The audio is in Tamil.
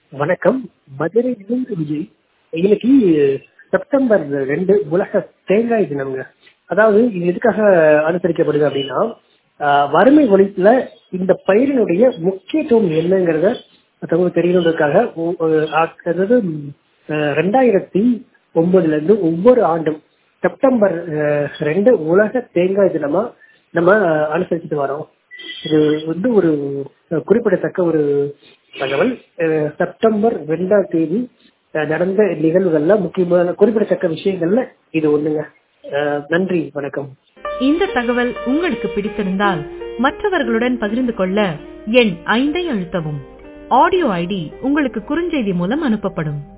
வணக்கம் மதுரையிலிருந்து விஜய் இன்னைக்கு செப்டம்பர் ரெண்டு உலக தேங்காய் தினம்ங்க அதாவது இது எதுக்காக அனுசரிக்கப்படுது அப்படின்னா ஆஹ், வறுமை ஒழிப்புல இந்த பயிரினுடைய முக்கியத்துவம் என்னங்கிறத மற்றவங்களுக்கு தெரியணுன்றதுக்காக ஒ- ஒரு ஆ- அதாவது ஆஹ், ரெண்டாயிரத்தி ஒன்பதுல இருந்து ஒவ்வொரு ஆண்டும் செப்டம்பர் ஆஹ், ரெண்டு உலக தேங்காய் தினமா நம்ம ஆஹ், அனுசரிச்சுட்டு வரோம் இது வந்து ஒரு அஹ், குறிப்பிடத்தக்க ஒரு தகவல் அஹ், செப்டம்பர் ரெண்டாம் தேதி அஹ், நடந்த நிகழ்வுகள்ல முக்கியமான குறிப்பிடத்தக்க விஷயங்கள்ல இது ஒண்ணுங்க அஹ், நன்றி வணக்கம் இந்த தகவல் உங்களுக்கு பிடித்திருந்தால் மற்றவர்களுடன் பகிர்ந்து கொள்ள எண் ஐந்தை அழுத்தவும் ஆடியோ ஐடி உங்களுக்கு குறுஞ்செய்தி மூலம் அனுப்பப்படும்